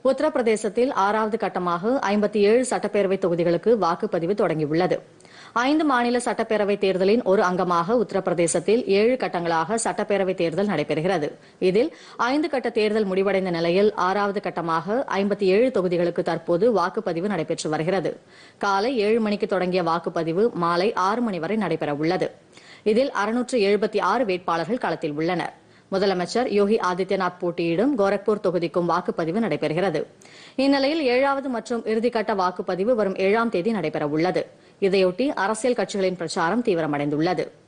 உத்தரப்பிரதேசத்தில் ஆறாவது கட்டமாக ஐம்பத்தி ஏழு சட்டப்பேரவை தொகுதிகளுக்கு வாக்குப்பதிவு தொடங்கியுள்ளது ஐந்து மாநில சட்டப்பேரவை தேர்தலின் ஒரு அங்கமாக உத்தரப்பிரதேசத்தில் ஏழு கட்டங்களாக சட்டப்பேரவை தேர்தல் நடைபெறுகிறது இதில் ஐந்து கட்ட தேர்தல் முடிவடைந்த நிலையில் ஆறாவது கட்டமாக ஐம்பத்தி ஏழு தொகுதிகளுக்கு தற்போது வாக்குப்பதிவு நடைபெற்று வருகிறது காலை ஏழு மணிக்கு தொடங்கிய வாக்குப்பதிவு மாலை ஆறு மணி வரை நடைபெறவுள்ளது இதில் அறுநூற்று எழுபத்தி ஆறு வேட்பாளர்கள் களத்தில் உள்ளனர் முதலமைச்சர் யோகி ஆதித்யநாத் போட்டியிடும் கோரக்பூர் தொகுதிக்கும் வாக்குப்பதிவு நடைபெறுகிறது இந்நிலையில் ஏழாவது மற்றும் இறுதிக்கட்ட வாக்குப்பதிவு வரும் ஏழாம் தேதி நடைபெறவுள்ளது இதையொட்டி அரசியல் கட்சிகளின் பிரச்சாரம் தீவிரமடைந்துள்ளது